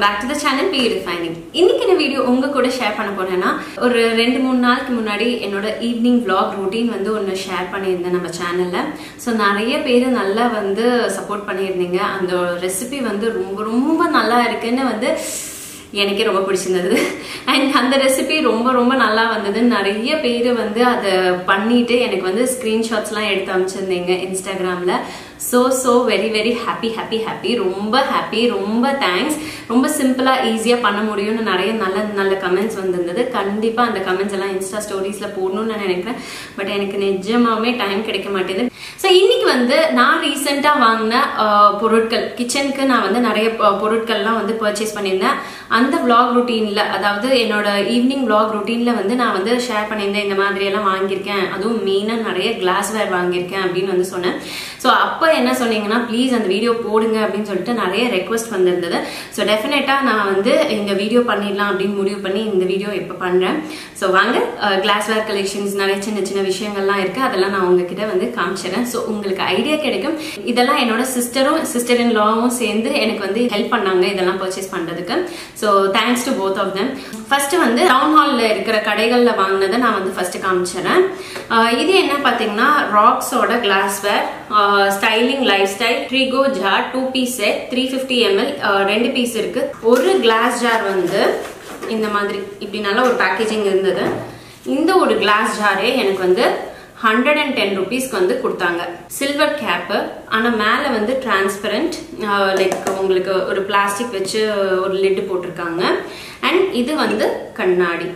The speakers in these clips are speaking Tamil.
back to the channel be refining இன்னைக்கு இந்த வீடியோ உங்க கூட ஷேர் பண்ண போறேன்னா ஒரு ரெண்டு மூணு நாளுக்கு முன்னாடி என்னோட ஈவினிங் vlog routine வந்து ஒன்று ஷேர் பண்ணியிருந்தேன் நம்ம சேனல்ல ஸோ நிறைய பேர் நல்லா வந்து சப்போர்ட் பண்ணியிருந்தீங்க அந்த ரெசிபி வந்து ரொம்ப ரொம்ப நல்லா இருக்குன்னு வந்து எனக்கே ரொம்ப பிடிச்சிருந்தது அண்ட் அந்த ரெசிபி ரொம்ப ரொம்ப நல்லா வந்தது நிறைய பேர் வந்து அதை பண்ணிட்டு எனக்கு வந்து ஸ்க்ரீன்ஷாட்ஸ்லாம் எடுத்து அமைச்சிருந்தீங்க இன்ஸ்டாகிராமில் so so very very happy happy happy ரொம்ப ஹாப்பி ரொம்ப தேங்க்ஸ் ரொம்ப சிம்பிளாக ஈஸியாக பண்ண முடியும்னு நிறைய நல்ல நல்ல கமெண்ட்ஸ் வந்திருந்தது கண்டிப்பாக அந்த கமெண்ட்ஸ் எல்லாம் இன்ஸ்டா ஸ்டோரிஸில் போடணும்னு நான் நினைக்கிறேன் பட் எனக்கு நிஜமாவே டைம் கிடைக்க மாட்டேது ஸோ இன்னைக்கு வந்து நான் ரீசெண்டாக வாங்கின அஹ், பொருட்கள் கிச்சனுக்கு நான் வந்து நிறைய பொ- பொருட்கள்லாம் வந்து பர்ச்சேஸ் பண்ணியிருந்தேன் அந்த vlog routineல அதாவது என்னோட ஈவினிங் vlog routineல வந்து நான் வந்து ஷேர் பண்ணியிருந்தேன் இந்த மாதிரி எல்லாம் வாங்கியிருக்கேன் அதுவும் மெயினாக நிறைய கிளாஸ்வேர் வாங்கியிருக்கேன் அப்படின்னு வந்து சொன்னேன் ஸோ அப்போ என்ன சொன்னீங்கன்னா ப்ளீஸ் அந்த வீடியோ போடுங்க அப்படின்னு சொல்லிட்டு நிறைய ரெக்வஸ்ட் வந்திருந்தது ஸோ டெஃபினட்டாக நான் வந்து இந்த வீடியோ பண்ணிடலாம் அப்படின்னு முடிவு பண்ணி இந்த வீடியோ இப்போ பண்ணுறேன் ஸோ வாங்க கிளாஸ்வேர் கலெக்ஷன்ஸ் நிறைய சின்ன சின்ன விஷயங்கள்லாம் இருக்குது அதெல்லாம் நான் உங்ககிட்ட வந்து காமிச்சிடுறேன் ஸோ உங்களுக்கு ஐடியா கிடைக்கும் இதெல்லாம் என்னோட சிஸ்டரும் சிஸ்டர் இன் லாவும் சேர்ந்து எனக்கு வந்து ஹெல்ப் பண்ணாங்க இதெல்லாம் பர்ச்சேஸ் பண்ணுறதுக்கு so thanks to both of them first வந்து டவுன் ஹாலில் இருக்கிற கடைகளில் வாங்கினதை நான் வந்து ஃபர்ஸ்ட் காமிச்சிடுறேன் ஆஹ் இது என்ன பார்த்தீங்கன்னா ராக்ஸோட glassware styling lifestyle Trigo jar two piece set three fifty ml ரெண்டு பீஸ் இருக்கு ஒரு கிளாஸ் ஜார் வந்து இந்த மாதிரி இப்படி நல்ல ஒரு பேக்கேஜிங் இருந்தது இந்த ஒரு கிளாஸ் ஜாரே எனக்கு வந்து ஹண்ட்ரட் அண்ட் டென் ருபீஸ்க்கு வந்து கொடுத்தாங்க சில்வர் கேப்பு ஆனால் மேலே வந்து டிரான்ஸ்பரண்ட் லைக் உங்களுக்கு ஒரு பிளாஸ்டிக் வச்சு ஒரு லிட்டு போட்டிருக்காங்க அண்ட் இது வந்து கண்ணாடி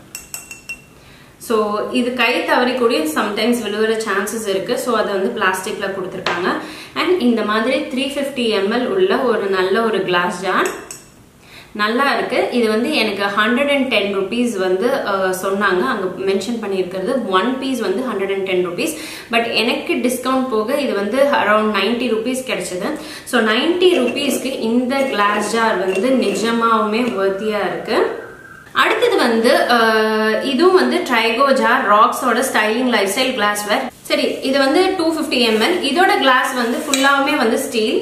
ஸோ இது கை தவறி கூட சம்டைம்ஸ் விழுவுற சான்சஸ் இருக்கு ஸோ அதை வந்து பிளாஸ்டிக்ல கொடுத்துருக்காங்க அண்ட் இந்த மாதிரி த்ரீ ஃபிஃப்டி எம்எல் உள்ள ஒரு நல்ல ஒரு கிளாஸ் ஜார் நல்லா இருக்கு இது வந்து எனக்கு ஹண்ட்ரட் அண்ட் டென் ருபீஸ் வந்து அஹ், சொன்னாங்க அங்க மென்ஷன் பண்ணியிருக்கிறது ஒன் பீஸ் வந்து hundred and ten rupees but எனக்கு டிஸ்கவுண்ட் போக இது வந்து அரௌண்ட் நைன்டி ருபீஸ் கிடைச்சது ஸோ நைன்டி ருபீஸ்க்கு இந்த கிளாஸ் ஜார் வந்து நிஜமாவுமே வர்த்தியா இருக்கு அடுத்தது வந்து அஹ், இதுவும் வந்து ட்ரைகோ ஜார் ராக்ஸோட ஸ்டைலிங் லைஃப் ஸ்டைல் கிளாஸ்வேர் சரி இது வந்து டூ ஃபிஃப்டி எம்எல் இதோட கிளாஸ் வந்து ஃபுல்லாவுமே வந்து ஸ்டீல்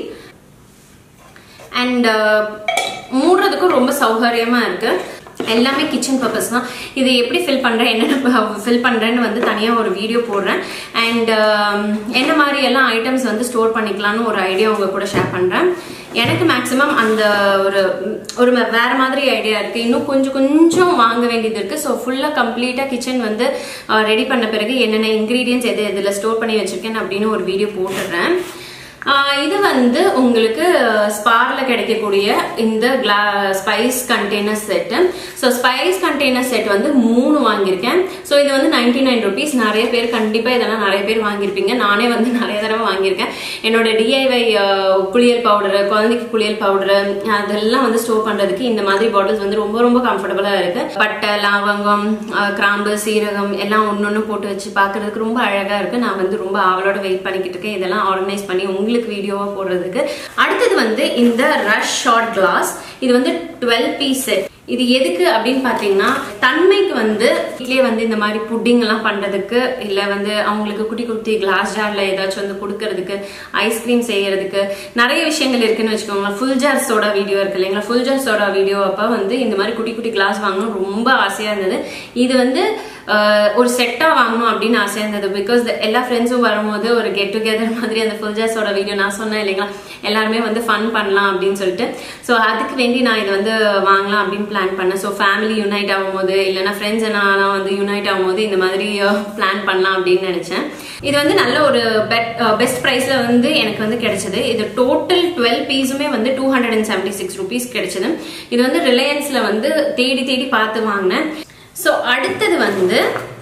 அண்ட் மூடுறதுக்கும் ரொம்ப சௌகரியமா இருக்கு எல்லாமே கிச்சன் பர்பஸ் தான் இது எப்படி ஃபில் பண்றேன் என்னென்ன ஃபில் பண்றேன்னு வந்து தனியா ஒரு வீடியோ போடுறேன் அண்ட் என்ன மாதிரி எல்லாம் ஐட்டம்ஸ் வந்து ஸ்டோர் பண்ணிக்கலாம்னு ஒரு ஐடியா உங்க கூட ஷேர் பண்றேன் எனக்கு மேக்ஸிமம் அந்த ஒரு ஒரு ம- வேற மாதிரி ஐடியா இருக்கு இன்னும் கொஞ்சம் கொஞ்சம் வாங்க வேண்டியது இருக்கு ஸோ ஃபுல்லா கம்ப்ளீட்டா கிச்சன் வந்து ரெடி பண்ண பிறகு என்னென்ன இன்கிரீடியன்ஸ் எது எதுல ஸ்டோர் பண்ணி வச்சிருக்கேன் அப்படின்னு ஒரு வீடியோ போட்டுடுறேன் ஆஹ் இது வந்து உங்களுக்கு ஸ்பார்ல கிடைக்கக்கூடிய இந்த glass spice container set so spice container set வந்து மூணு வாங்கியிருக்கேன் ஸோ இது வந்து நைன்டி நைன் ருபீஸ் நிறைய பேர் கண்டிப்பா இதெல்லாம் நிறைய பேர் வாங்கியிருப்பீங்க நானே வந்து நிறைய தடவை வாங்கியிருக்கேன் என்னோட டிஐவை குளியல் பவுடர் குழந்தைக்கு குளியல் பவுடர் அதெல்லாம் வந்து ஸ்டோர் பண்றதுக்கு இந்த மாதிரி பாட்டில்ஸ் வந்து ரொம்ப ரொம்ப கம்ஃபர்டபுளா இருக்கு பட்டை லவங்கம் ஆஹ் கிராம்பு சீரகம் எல்லாம் ஒன்னொன்னு போட்டு வச்சு பார்க்கிறதுக்கு ரொம்ப அழகா இருக்கு நான் வந்து ரொம்ப ஆவலோட வெயிட் பண்ணிக்கிட்டு இருக்கேன் இதெல்லாம் ஆர்கனைஸ் பண்ணி உங்களுக்கு வீடியோவா போடுறதுக்கு அடுத்தது வந்து இந்த ரஷ் ஷார்ட் கிளாஸ் இது வந்து டுவெல் பீஸ் செட் இது எதுக்கு அப்படின்னு பாத்தீங்கன்னா தன்மைக்கு வந்து வீட்லயே வந்து இந்த மாதிரி புட்டிங் எல்லாம் பண்றதுக்கு இல்ல வந்து அவங்களுக்கு குட்டி குட்டி கிளாஸ் ஜார்ல ஏதாச்சும் வந்து கொடுக்கறதுக்கு ஐஸ்கிரீம் செய்யறதுக்கு நிறைய விஷயங்கள் இருக்குன்னு வச்சுக்கோங்க ஃபுல் ஜார் சோடா வீடியோ இருக்கு இல்லைங்களா ஃபுல் ஜார் சோடா வீடியோ அப்ப வந்து இந்த மாதிரி குட்டி குட்டி கிளாஸ் வாங்கணும் ரொம்ப ஆசையா இருந்தது இது வந்து ஆஹ், ஒரு செட்டா வாங்கணும் அப்படின்னு ஆசையா இருந்தது பிகாஸ் எல்லா ஃப்ரெண்ட்ஸும் வரும்போது ஒரு கெட் டுகெதர் மாதிரி அந்த ஃபுல் ஜாஸோட வீடியோ நான் சொன்னேன் இல்லைங்களா எல்லாருமே வந்து ஃபன் பண்ணலாம் அப்படின்னு சொல்லிட்டு ஸோ அதுக்கு வேண்டி நான் இது வந்து வாங்கலாம் அப்படின்னு பிளான் பண்ணேன் ஸோ ஃபேமிலி யுனைட் ஆகும்போது இல்லைன்னா ஃப்ரெண்ட்ஸ் நான் வந்து யுனைட் ஆகும்போது இந்த மாதிரி பிளான் பண்ணலாம் அப்படின்னு நினைச்சேன் இது வந்து நல்ல ஒரு பெட் பெஸ்ட் ப்ரைஸ்ல வந்து எனக்கு வந்து கிடைச்சது இது டோட்டல் டுவெல் பீஸுமே வந்து two hundred and seventy six rupees கிடைச்சது இது வந்து ரிலையன்ஸ்ல வந்து தேடி தேடி பார்த்து வாங்கினேன் ஸோ அடுத்தது வந்து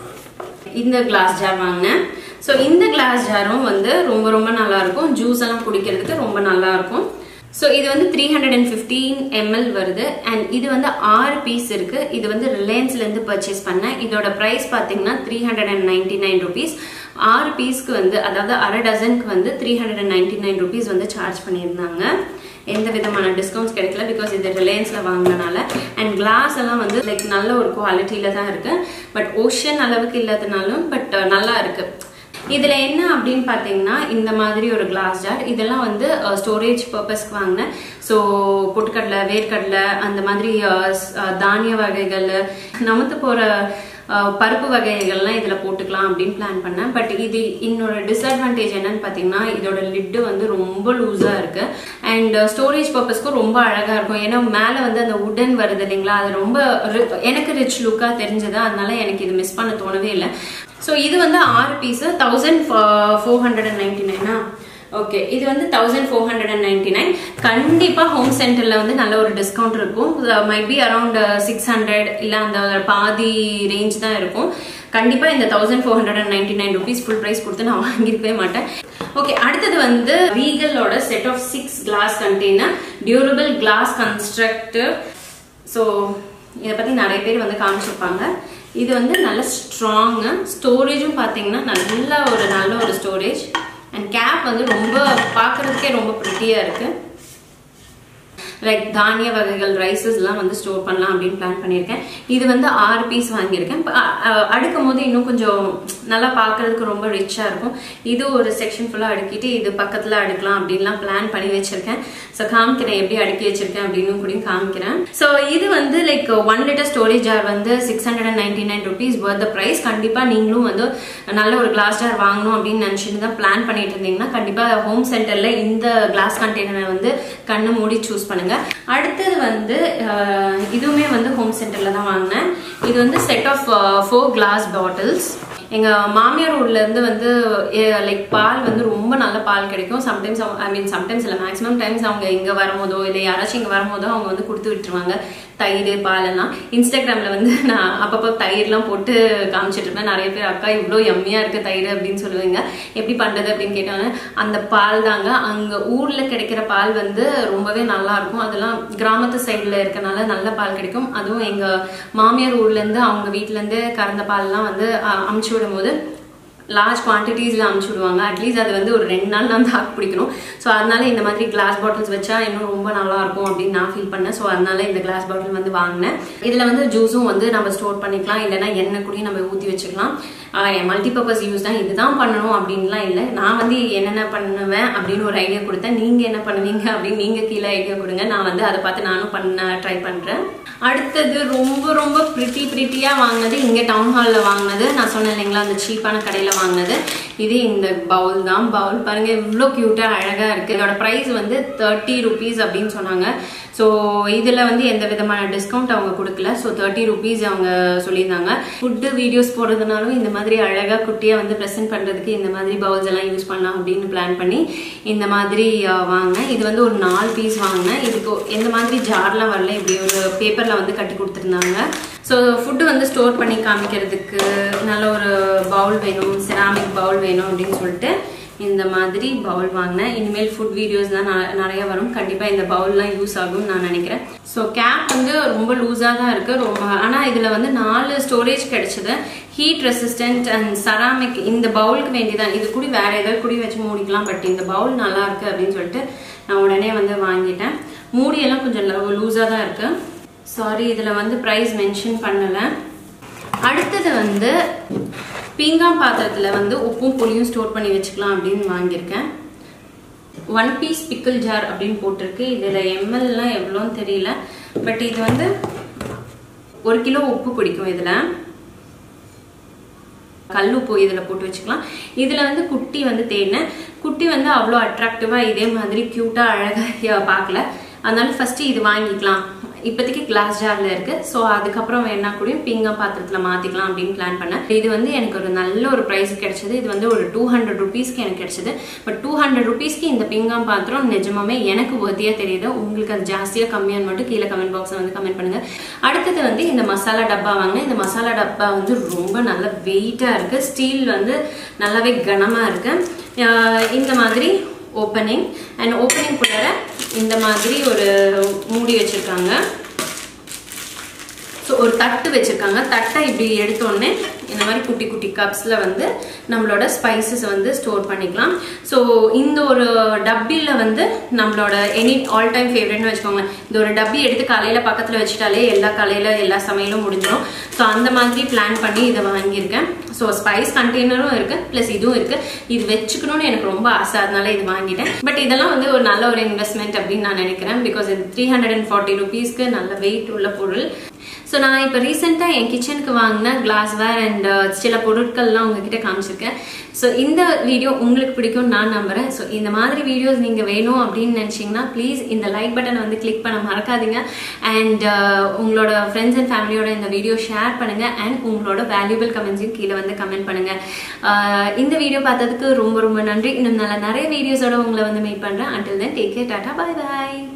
இந்த கிளாஸ் ஜார் வாங்கினேன் ஸோ இந்த கிளாஸ் ஜாரும் வந்து ரொம்ப ரொம்ப நல்லா இருக்கும் ஜூஸ் எல்லாம் குடிக்கிறதுக்கு ரொம்ப நல்லா இருக்கும் ஸோ இது வந்து three hundred and fifteen ml வருது அண்ட் இது வந்து ஆறு பீஸ் இருக்கு இது வந்து ரிலையன்ஸ்ல இருந்து பர்ச்சேஸ் பண்ணேன் இதோட பிரைஸ் பார்த்தீங்கன்னா three hundred and ninety nine rupees ஆறு பீஸ்க்கு வந்து அதாவது அரை டசனுக்கு வந்து three hundred and ninety nine rupees வந்து சார்ஜ் பண்ணியிருந்தாங்க எந்த விதமான டிஸ்கவுண்ட்ஸ் கிடைக்கல பிகாஸ் இது ரிலையன்ஸ்ல வாங்கினனால அண்ட் கிளாஸ் எல்லாம் வந்து லைக் நல்ல ஒரு குவாலிட்டியில தான் இருக்கு பட் ஓஷன் அளவுக்கு இல்லாதனாலும் பட் நல்லா இருக்கு இதில் என்ன அப்படின்னு பார்த்தீங்கன்னா இந்த மாதிரி ஒரு கிளாஸ் ஜார் இதெல்லாம் வந்து ஸ்டோரேஜ் பர்பஸ்க்கு வாங்கினேன் ஸோ பொட்டுக்கடலை வேர்க்கடலை அந்த மாதிரி அஹ், ஸ்- அஹ், தானிய வகைகள் நமத்து போகிற பருப்பு வகைகள்லாம் இதில் போட்டுக்கலாம் அப்படின்னு பிளான் பண்ணேன் பட் இது இன்னொரு டிஸ்அட்வான்டேஜ் என்னன்னு பார்த்தீங்கன்னா இதோட லிட்டு வந்து ரொம்ப லூஸாக இருக்கு அண்ட் ஸ்டோரேஜ் பர்பஸ்க்கும் ரொம்ப அழகாக இருக்கும் ஏன்னா மேலே வந்து அந்த உடன் வருது இல்லைங்களா அது ரொம்ப ri- எனக்கு ரிச் லுக்காக தெரிஞ்சது அதனால எனக்கு இது மிஸ் பண்ண தோணவே இல்லை ஸோ இது வந்து ஆறு piece thousand four hundred and ninety நைனா ஓகே இது வந்து thousand four hundred and ninety nine கண்டிப்பாக ஹோம் சென்டரில் வந்து நல்ல ஒரு டிஸ்கவுண்ட் இருக்கும் might be around six hundred இல்லை அந்த பாதி ரேஞ்ச் தான் இருக்கும் கண்டிப்பாக இந்த thousand four hundred and ninety nine rupees full price கொடுத்து நான் வாங்கியிருக்கவே மாட்டேன் ஓகே அடுத்தது வந்து ரீகலோட set of six glass container durable glass constructive so இதை பற்றி நிறைய பேர் வந்து காமிச்சிருப்பாங்க இது வந்து நல்ல ஸ்ட்ராங்கு ஸ்டோரேஜும் பார்த்தீங்கன்னா நல்ல ஒரு நல்ல ஒரு ஸ்டோரேஜ் அண்ட் கேப் வந்து ரொம்ப பார்க்குறதுக்கே ரொம்ப ப்ரிட்டியாக இருக்குது லைக் தானிய வகைகள் ரைசஸ்லாம் வந்து ஸ்டோர் பண்ணலாம் அப்படின்னு பிளான் பண்ணியிருக்கேன் இது வந்து ஆறு பீஸ் வாங்கியிருக்கேன் ப- அ- அ- அடுக்கும் போது இன்னும் கொஞ்சம் நல்லா பார்க்கறதுக்கு ரொம்ப ரிச்சாக இருக்கும் இது ஒரு செக்ஷன் ஃபுல்லாக அடுக்கிட்டு இது பக்கத்தில் அடுக்கலாம் அப்படின்லாம் பிளான் பண்ணி வச்சிருக்கேன் ஸோ காமிக்கிறேன் எப்படி அடுக்கி வச்சிருக்கேன் அப்படின்னு கூட காமிக்கிறேன் ஸோ இது வந்து like one litre storage jar வந்து six hundred and ninety nine rupees the price கண்டிப்பாக நீங்களும் வந்து நல்ல ஒரு கிளாஸ் ஜார் வாங்கணும் அப்படின்னு நினச்சிட்டு தான் பிளான் பண்ணிட்டு இருந்தீங்கன்னா கண்டிப்பாக ஹோம் சென்டரில் இந்த கிளாஸ் கண்டெய்னரை வந்து கண்ணு மூடி சூஸ் பண்ணுங்க அடுத்தது வந்து அஹ், இதுவுமே வந்து ஹோம் சென்டரில் தான் வாங்கினேன் இது வந்து set of four glass bottles எங்க மாமியார் ஊர்ல இருந்து வந்து லைக் பால் வந்து ரொம்ப நல்ல பால் கிடைக்கும் சம்டைம்ஸ் ஐ மீன் சம்டைம்ஸ் இல்லை மேக்ஸிமம் டைம்ஸ் அவங்க இங்க வரும்போதோ இல்லை யாராச்சும் இங்க வரும்போதோ அவங்க வந்து கொடுத்து விட்டுருவாங்க தயிர் பால் எல்லாம் இன்ஸ்டாகிராம்ல வந்து நான் அப்பப்போ தயிர்லாம் போட்டு காமிச்சிட்டு இருப்பேன் நிறைய பேர் அக்கா இவ்வளோ எம்மியா இருக்கு தயிர் அப்படின்னு சொல்லுவீங்க எப்படி பண்றது அப்படின்னு கேட்டாங்க அந்த பால் தாங்க அங்க ஊர்ல கிடைக்கிற பால் வந்து ரொம்பவே நல்லா இருக்கும் அதெல்லாம் கிராமத்து சைடுல இருக்கனால நல்ல பால் கிடைக்கும் அதுவும் எங்க மாமியார் ஊர்ல இருந்து அவங்க வீட்ல இருந்து கறந்த பால்லாம் வந்து அஹ், அமுச்சு விடும்போது லார்ஜ் குவான்டிட்டிஸில் அமுச்சு விடுவாங்க அட்லீஸ்ட் அது வந்து ஒரு ரெண்டு நாள் நான் தாக்கு பிடிக்கணும் ஸோ அதனால இந்த மாதிரி கிளாஸ் பாட்டில்ஸ் வச்சா இன்னும் ரொம்ப நல்லா இருக்கும் அப்படின்னு நான் ஃபீல் பண்ணேன் ஸோ அதனால இந்த கிளாஸ் பாட்டில் வந்து வாங்கினேன் இதில் வந்து ஜூஸும் வந்து நம்ம ஸ்டோர் பண்ணிக்கலாம் இல்லைன்னா எண்ணெய் கூடயும் நம்ம ஊற்றி வச்சுக்கலாம் மல்டிபர்பஸ் யூஸ் தான் இதுதான் பண்ணணும் அப்படின்லாம் இல்லை நான் வந்து என்னென்ன பண்ணுவேன் அப்படின்னு ஒரு ஐடியா கொடுத்தேன் நீங்கள் என்ன பண்ணுவீங்க அப்படின்னு நீங்கள் கீழே ஐடியா கொடுங்க நான் வந்து அதை பார்த்து நானும் பண்ண ட்ரை பண்ணுறேன் அடுத்தது ரொம்ப ரொம்ப ப்ரிட்டி ப்ரிட்டியாக வாங்கினது இங்கே டவுன் ஹாலில் வாங்கினது நான் சொன்னேன் இல்லைங்களா அந்த சீப்பான கடையில் வாங்கினது இது இந்த பவுல் தான் பவுல் பாருங்க இவ்வளோ க்யூட்டாக அழகாக இருக்குது இதோட ப்ரைஸ் வந்து தேர்ட்டி ருபீஸ் அப்படின்னு சொன்னாங்க ஸோ இதில் வந்து எந்த விதமான டிஸ்கவுண்ட் அவங்க கொடுக்கல ஸோ தேர்ட்டி ருபீஸ் அவங்க சொல்லியிருந்தாங்க ஃபுட்டு வீடியோஸ் போடுறதுனாலும் இந்த மாதிரி அழகாக குட்டியாக வந்து ப்ரெசென்ட் பண்ணுறதுக்கு இந்த மாதிரி பவுல்ஸ் எல்லாம் யூஸ் பண்ணலாம் அப்படின்னு பிளான் பண்ணி இந்த மாதிரி அஹ், வாங்கினேன் இது வந்து ஒரு நாலு பீஸ் வாங்கினேன் இதுக்கு எந்த மாதிரி ஜார்லாம் வரல இப்படி ஒரு பேப்பரில் வந்து கட்டி கொடுத்துருந்தாங்க ஸோ ஃபுட்டு வந்து ஸ்டோர் பண்ணி காமிக்கிறதுக்கு நல்ல ஒரு பவுல் வேணும் செராமிக் பவுல் வேணும் அப்படின்னு சொல்லிட்டு இந்த மாதிரி பவுல் வாங்கினேன் இனிமேல் ஃபுட் வீடியோஸ் தான் ந- நிறைய வரும் கண்டிப்பாக இந்த பவுல்லாம் யூஸ் ஆகும்னு நான் நினைக்கிறேன் ஸோ கேப் வந்து ரொம்ப லூஸாக தான் இருக்குது ரொம்ப ஆனால் இதில் வந்து நாலு ஸ்டோரேஜ் கிடைச்சது ஹீட் ரெசிஸ்டன்ட் அண்ட் செராமிக் இந்த பவுலுக்கு வேண்டியதான் இது கூட வேற ஏதாவது குடி வச்சு மூடிக்கலாம் பட் இந்த பவுல் நல்லா இருக்கு அப்படின்னு சொல்லிட்டு நான் உடனே வந்து வாங்கிட்டேன் மூடியெல்லாம் கொஞ்சம் லூஸாக தான் இருக்கு சாரி இதில் வந்து ப்ரைஸ் மென்ஷன் பண்ணலை அடுத்தது வந்து பீங்கான் பாத்திரத்தில் வந்து உப்பும் புளியும் ஸ்டோர் பண்ணி வச்சுக்கலாம் அப்படின்னு வாங்கியிருக்கேன் ஒன் பீஸ் பிக்கிள் ஜார் அப்படின்னு போட்டிருக்கு இதில் எம்எல்லாம் எவ்வளோன்னு தெரியல பட் இது வந்து ஒரு கிலோ உப்பு பிடிக்கும் இதில் கல் உப்பு இதில் போட்டு வச்சுக்கலாம் இதில் வந்து குட்டி வந்து தேடினேன் குட்டி வந்து அவ்வளோ அட்ராக்டிவாக இதே மாதிரி க்யூட்டாக அழகாக பார்க்கல அதனால ஃபஸ்ட்டு இது வாங்கிக்கலாம் இப்போதைக்கு கிளாஸ் ஜாரில் இருக்குது ஸோ அதுக்கப்புறம் வேணா கூட பிங்கம் பாத்திரத்தில் மாற்றிக்கலாம் அப்படின்னு பிளான் பண்ணேன் இது வந்து எனக்கு ஒரு நல்ல ஒரு ப்ரைஸ் கிடைச்சது இது வந்து ஒரு டூ ஹண்ட்ரட் ருபீஸ்க்கு எனக்கு கிடைச்சது பட் டூ ஹண்ட்ரட் ருபீஸ்க்கு இந்த பிங்காம் பாத்திரம் நிஜமாவே எனக்கு ஒத்தியாக தெரியுது உங்களுக்கு அது ஜாஸ்தியாக கம்மியான்னு மட்டும் கீழே கமெண்ட் பாக்ஸில் வந்து கமெண்ட் பண்ணுங்க அடுத்தது வந்து இந்த மசாலா டப்பா வாங்கினேன் இந்த மசாலா டப்பா வந்து ரொம்ப நல்ல வெயிட்டாக இருக்குது ஸ்டீல் வந்து நல்லாவே கனமாக இருக்குது இந்த மாதிரி ஓப்பனிங் அண்ட் ஓப்பனிங் குள்ளார இந்த மாதிரி ஒரு மூடி வச்சிருக்காங்க ஸோ ஒரு தட்டு வச்சிருக்காங்க தட்டை இப்படி எடுத்தோடனே இந்த மாதிரி குட்டி குட்டி கப்ஸில் வந்து நம்மளோட ஸ்பைசஸ் வந்து ஸ்டோர் பண்ணிக்கலாம் ஸோ இந்த ஒரு டப்பியில் வந்து நம்மளோட எனி ஆல் டைம் ஃபேவரட்னு வச்சுக்கோங்களேன் இந்த ஒரு டப்பி எடுத்து காலையில் பக்கத்தில் வச்சுட்டாலே எல்லா காலையில் எல்லா சமையலும் முடிஞ்சிடும் ஸோ அந்த மாதிரி பிளான் பண்ணி இதை வாங்கியிருக்கேன் ஸோ ஸ்பைஸ் கண்டெய்னரும் இருக்கு ப்ளஸ் இதுவும் இருக்கு இது வச்சுக்கணும்னு எனக்கு ரொம்ப ஆசை அதனால இது வாங்கிட்டேன் பட் இதெல்லாம் வந்து ஒரு நல்ல ஒரு இன்வெஸ்ட்மெண்ட் அப்படின்னு நான் நினைக்கிறேன் பிகாஸ் இது த்ரீ ஹண்ட்ரட் அண்ட் ஃபார்ட்டி ருபீஸ்க்கு நல்ல வெயிட் உள்ள பொருள் ஸோ நான் இப்போ ரீசெண்டாக என் கிச்சனுக்கு வாங்கின கிளாஸ்வேர் அண்ட் சில பொருட்கள்லாம் உங்ககிட்ட காமிச்சிருக்கேன் ஸோ இந்த வீடியோ உங்களுக்கு பிடிக்கும் நான் நம்புறேன் ஸோ இந்த மாதிரி வீடியோஸ் நீங்கள் வேணும் அப்படின்னு நினச்சிங்கன்னா ப்ளீஸ் இந்த லைக் பட்டன் வந்து கிளிக் பண்ண மறக்காதீங்க அண்ட் உங்களோட ஃப்ரெண்ட்ஸ் அண்ட் ஃபேமிலியோட இந்த வீடியோ ஷேர் பண்ணுங்க அண்ட் உங்களோட வேல்யூபிள் கமெண்ட்ஸையும் கீழே வந்து கமெண்ட் பண்ணுங்க ஆஹ் இந்த வீடியோ பார்த்ததுக்கு ரொம்ப ரொம்ப நன்றி இன்னும் நல்ல நிறைய வீடியோஸோட உங்களை வந்து மீட் பண்ணுறேன் until then take care tata bye பாய்